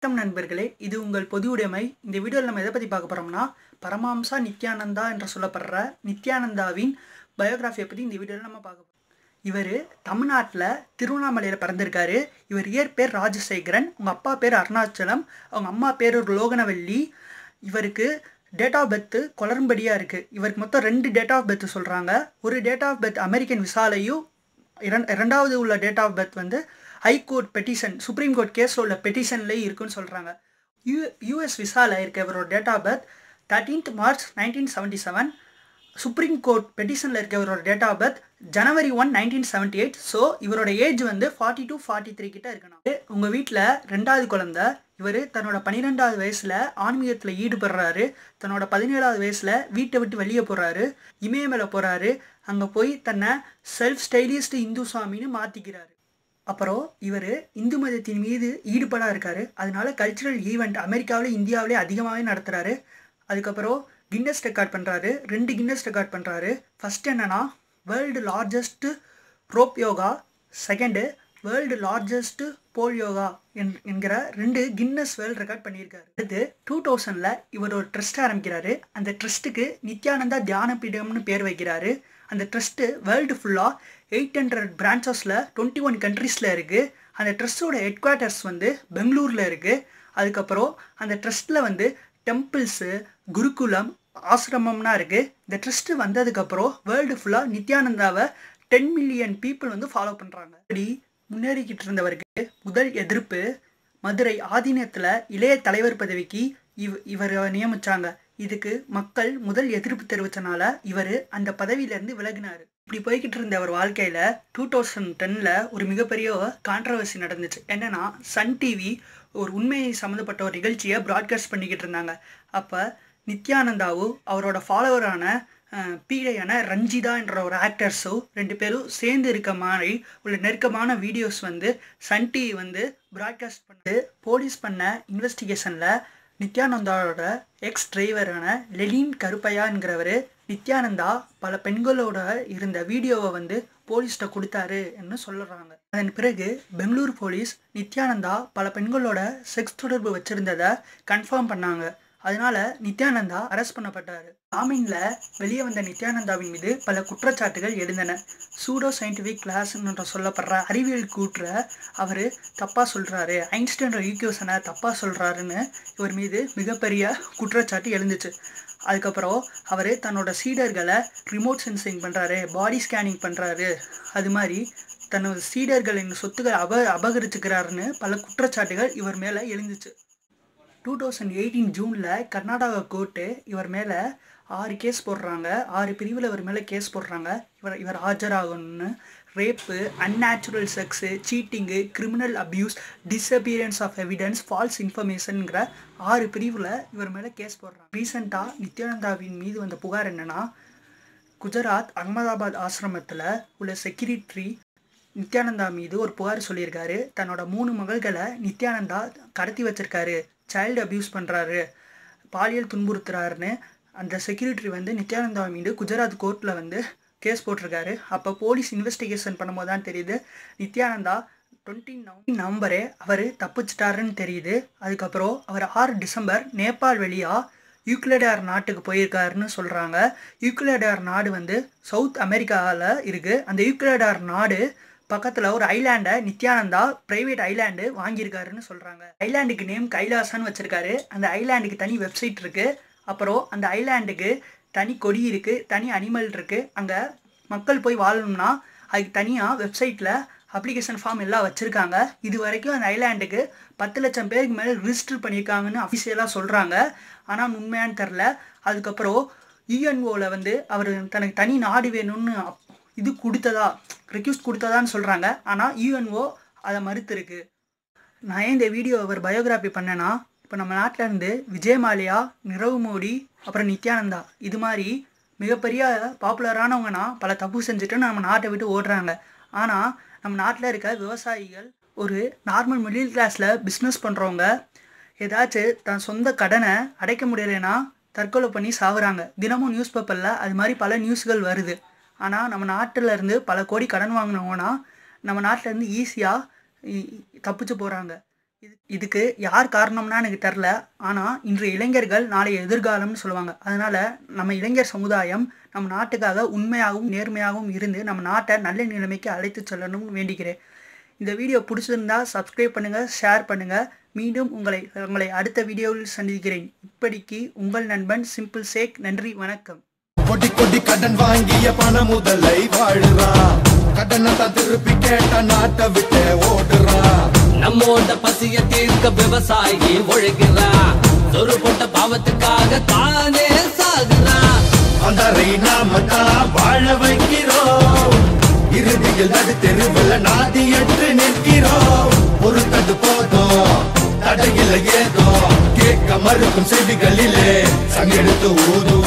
வணக்கம் நண்பர்களே இது உங்கள் பொது உடைமை இந்த வீடியோவில் நம்ம எதை பற்றி பார்க்க போகிறோம்னா பரமாம்சா நித்யானந்தா என்று சொல்லப்படுற நித்யானந்தாவின் பயோகிராஃபியை பற்றி இந்த வீடியோவில் நம்ம பார்க்க போகிறோம் இவர் தமிழ்நாட்டில் திருவண்ணாமலையில் பிறந்திருக்காரு இவர் இயற்பேர் ராஜசேகரன் அவங்க அப்பா பேர் அருணாச்சலம் அவங்க அம்மா பேர் லோகனவல்லி இவருக்கு டேட் ஆஃப் பர்த்து குளறும்படியாக இருக்குது இவருக்கு மொத்தம் ரெண்டு டேட் ஆஃப் பர்த் சொல்கிறாங்க ஒரு டேட் ஆஃப் பர்த் அமெரிக்கன் விசாலையும் இரண் இரண்டாவது உள்ள டேட் ஆஃப் பர்த் வந்து ஹைகோர்ட் பெட்டிஷன் சுப்ரீம் கோர்ட் கேஸில் உள்ள பெட்டிஷன்லேயே இருக்குன்னு சொல்கிறாங்க யூ யூஎஸ் விசாவில் இருக்க இவரோட date of birth thirteenth March nineteen seventy seven supreme court பெட்டிஷனில் இருக்க இவரோட டேட் ஆஃப் பர்த் ஜனவரி one nineteen seventy eight so இவரோட ஏஜ் வந்து ஃபார்ட்டி டூ ஃபார்ட்டி த்ரீ கிட்ட இருக்கணும் உங்கள் வீட்டில் ரெண்டாவது குழந்தை இவர் தன்னோட பன்னிரெண்டாவது வயசில் ஆன்மீகத்தில் ஈடுபடுறாரு தன்னோட பதினேழாவது வயசில் வீட்டை விட்டு வெளியே போகிறாரு இமயமலை போகிறாரு அங்கே போய் தன்னை செல்ஃப் ஸ்டைலிஸ்ட் இந்து சுவாமின்னு மாற்றிக்கிறாரு அப்புறம் இவர் இந்து மதத்தின் மீது ஈடுபாடாக இருக்கார் அதனால கல்ச்சுரல் ஈவெண்ட் அமெரிக்காவிலே இந்தியாவிலே அதிகமாகவே நடத்துகிறாரு அதுக்கப்புறம் கின்னஸ் ரெக்கார்ட் பண்ணுறாரு ரெண்டு கின்னஸ் ரெக்கார்ட் பண்ணுறாரு ஃபஸ்ட் என்னன்னா world largest rope yoga second world largest pole yoga என் என்கிற ரெண்டு கின்னஸ் வேர்ல்டு ரெக்கார்ட் பண்ணியிருக்காரு அடுத்து டூ தௌசண்டில் இவர் ஒரு ட்ரஸ்ட் ஆரம்பிக்கிறாரு அந்த ட்ரஸ்ட்டுக்கு நித்யானந்தா தியானபீடம்னு பேர் வைக்கிறாரு அந்த ட்ரஸ்ட்டு வேர்ல்டு ஃபுல்லாக எயிட் ஹண்ட்ரட் பிரான்ச்சஸில் டுவெண்ட்டி ஒன் கண்ட்ரீஸில் இருக்குது அந்த ட்ரஸ்ட்டோட ஹெட் குவார்ட்டர்ஸ் வந்து பெங்களூரில் இருக்குது அதுக்கப்புறம் அந்த ட்ரஸ்ட்டில் வந்து டெம்பிள்ஸு குருகுலம் ஆசிரமம்னா இருக்குது இந்த ட்ரஸ்ட்டு வந்ததுக்கப்புறம் வேர்ல்டு ஃபுல்லாக நித்யானந்தாவை டென் மில்லியன் பீப்புள் வந்து ஃபாலோ பண்ணுறாங்க அப்படி முன்னேறிக்கிட்டு இருந்தவருக்கு முதல் எதிர்ப்பு மதுரை ஆதீனத்தில் இளைய தலைவர் பதவிக்கு இவ் இவர் நியமிச்சாங்க இதுக்கு மக்கள் முதல் எதிர்ப்பு தெரிவித்தனால இவர் அந்த பதவியிலேருந்து விலகினார் இப்படி போய்கிட்டு இருந்த அவர் வாழ்க்கையில் டூ தௌசண்ட் டென்னில் ஒரு மிகப்பெரிய கான்ட்ரவர்சி நடந்துச்சு என்னன்னா சன் டிவி ஒரு உண்மையை சம்மந்தப்பட்ட ஒரு நிகழ்ச்சியை ப்ராட்காஸ்ட் பண்ணிக்கிட்டு இருந்தாங்க அப்போ நித்யானந்தாவும் அவரோட ஃபாலோவரான பீடையான ரஞ்சிதா என்ற ஒரு ஆக்டர்ஸும் ரெண்டு பேரும் சேர்ந்து இருக்க மாதிரி உள்ள நெருக்கமான வீடியோஸ் வந்து சன் டிவி வந்து ப்ராட்காஸ்ட் பண்ணது போலீஸ் பண்ண இன்வெஸ்டிகேஷனில் நித்யானந்தாவோட எக்ஸ் டிரைவரான லெலின் கருப்பையாங்கிறவர் நித்யானந்தா பல பெண்களோட இருந்த வீடியோவை வந்து போலீஸ்கிட்ட கொடுத்தாரு என்று சொல்லுறாங்க அதன் பிறகு பெங்களூர் போலீஸ் நித்யானந்தா பல பெண்களோட செக்ஸ் தொடர்பு வச்சிருந்ததை கன்ஃபார்ம் பண்ணாங்க அதனால நித்யானந்தா அரெஸ்ட் பண்ணப்பட்டார் ஜாமீனில் வெளியே வந்த நித்யானந்தாவின் மீது பல குற்றச்சாட்டுகள் எழுந்தன சூடோ சயின்டிஃபிக் கிளாஸ் என்று சொல்லப்படுற அறிவியல் கூற்ற அவர் தப்பாக சொல்கிறாரு ஐன்ஸ்டைன் ஈக்குவேஷனை தப்பாக சொல்கிறாருன்னு இவர் மீது மிகப்பெரிய குற்றச்சாட்டு எழுந்துச்சு அதுக்கப்புறம் அவர் தன்னோட சீடர்களை ரிமோட் சென்சிங் பண்ணுறாரு பாடி ஸ்கேனிங் பண்ணுறாரு அது மாதிரி தன்னோட சீடர்களின் சொத்துக்களை அப அபகரிச்சுக்கிறாருன்னு பல குற்றச்சாட்டுகள் இவர் மேலே எழுந்துச்சு டூ தௌசண்ட் எயிட்டீன் ஜூனில் கர்நாடகா கோர்ட்டு இவர் மேலே ஆறு கேஸ் போடுறாங்க ஆறு பிரிவில் இவர் மேலே கேஸ் போடுறாங்க இவர் இவர் ஆஜராகணும்னு rape unnatural sex cheating criminal abuse disappearance of evidence false இன்ஃபர்மேஷனுங்கிற ஆறு பிரிவில் இவர் மேலே கேஸ் போடுறாங்க ரீசெண்டாக நித்யானந்தாவின் மீது வந்த புகார் என்னென்னா குஜராத் அகமதாபாத் ஆசிரமத்தில் உள்ள செக்யூரிட்ரி நித்யானந்தா மீது ஒரு புகார் சொல்லியிருக்காரு தன்னோட மூணு மகள்களை நித்யானந்தா கடத்தி வச்சிருக்காரு சைல்டு அப்யூஸ் பண்ணுறாரு பாலியல் துன்புறுத்துறாருன்னு அந்த செக்யூரிட்டி வந்து நித்யானந்தா மீது குஜராத் கோர்ட்டில் வந்து கேஸ் போட்டிருக்காரு அப்போ போலீஸ் இன்வெஸ்டிகேஷன் பண்ணும்போது தான் தெரியுது நித்யானந்தா டுவெண்ட்டி நவம்பர் நவம்பரே அவர் தப்பிச்சிட்டாருன்னு தெரியுது அதுக்கப்புறம் அவர் ஆறு டிசம்பர் நேபாள் வழியாக யூக்லடார் நாட்டுக்கு போயிருக்காருன்னு சொல்கிறாங்க யூக்லடார் நாடு வந்து சவுத் அமெரிக்காவில் இருக்குது அந்த யூக்லடார் நாடு பக்கத்தில் ஒரு ஐலாண்டை நித்யானந்தா பிரைவேட் ஐலாண்டு வாங்கியிருக்காருன்னு சொல்கிறாங்க ஐலாண்டுக்கு நேம் கைலாசான்னு வச்சுருக்காரு அந்த ஐலாண்டுக்கு தனி வெப்சைட் இருக்குது அப்புறம் அந்த ஐலாண்டுக்கு தனி கொடி இருக்குது தனி அனிமல் இருக்குது அங்கே மக்கள் போய் வாழணும்னா அதுக்கு தனியாக வெப்சைட்டில் அப்ளிகேஷன் ஃபார்ம் எல்லாம் வச்சுருக்காங்க இது வரைக்கும் அந்த ஐலாண்டுக்கு பத்து லட்சம் பேருக்கு மேலே ரிஜிஸ்டர் பண்ணியிருக்காங்கன்னு அஃபிஷியலாக சொல்கிறாங்க ஆனால் உண்மையான்னு தெரில அதுக்கப்புறம் யூஎன்ஓவில் வந்து அவர் தனக்கு தனி நாடு வேணும்னு இது கொடுத்ததா ரெக்யூஸ்ட் கொடுத்ததான்னு சொல்கிறாங்க ஆனால் யூஎன்ஓ அதை மறுத்துருக்கு நான் ஏன் இந்த வீடியோ அவர் பயோகிராஃபி பண்ணேன்னா இப்போ நம்ம நாட்டில் இருந்து விஜய் மாலியா நிரவ் மோடி அப்புறம் நித்யானந்தா இது மாதிரி மிகப்பெரிய பாப்புலரானவங்கன்னா பல தப்பு செஞ்சுட்டு நம்ம நாட்டை விட்டு ஓடுறாங்க ஆனால் நம்ம நாட்டில் இருக்க விவசாயிகள் ஒரு நார்மல் மிடில் கிளாஸில் பிஸ்னஸ் பண்ணுறவங்க ஏதாச்சும் தன் சொந்த கடனை அடைக்க முடியலைன்னா தற்கொலை பண்ணி சாகுறாங்க தினமும் நியூஸ் பேப்பரில் அது மாதிரி பல நியூஸ்கள் வருது ஆனால் நம்ம நாட்டில் இருந்து பல கோடி கடன் வாங்கினவங்கன்னா நம்ம நாட்டில் இருந்து ஈஸியாக தப்பிச்சு போகிறாங்க இது இதுக்கு யார் காரணம்னா எனக்கு தெரில ஆனால் இன்று இளைஞர்கள் நாளைய எதிர்காலம்னு சொல்லுவாங்க அதனால் நம்ம இளைஞர் சமுதாயம் நம்ம நாட்டுக்காக உண்மையாகவும் நேர்மையாகவும் இருந்து நம்ம நாட்டை நல்ல நிலைமைக்கு அழைத்து செல்லணும்னு வேண்டிக்கிறேன் இந்த வீடியோ பிடிச்சிருந்தா சப்ஸ்கிரைப் பண்ணுங்கள் ஷேர் பண்ணுங்கள் மீண்டும் உங்களை உங்களை அடுத்த வீடியோவில் சந்திக்கிறேன் இப்படிக்கு உங்கள் நண்பன் சிம்பிள் சேக் நன்றி வணக்கம் கொடி கொடி கடன் வாங்கிய பண முதலை வாழுறான் கடனை தான் திருப்பி கேட்ட நாட்டை விட்டு ஓடுறான் நம்மோட பசிய தீர்க்க விவசாயி ஒழுகிறான் சொரு போட்ட பாவத்துக்காக தானே சாகுறான் அந்தரை நாம தான் வாழ வைக்கிறோம் இறுதியில் நடு தெருவில் நாதியற்று நிற்கிறோம் பொறுத்தது போதும் தடையில ஏதோ கேட்க மறுக்கும் செவிகளிலே சங்கெடுத்து ஊதுவோம்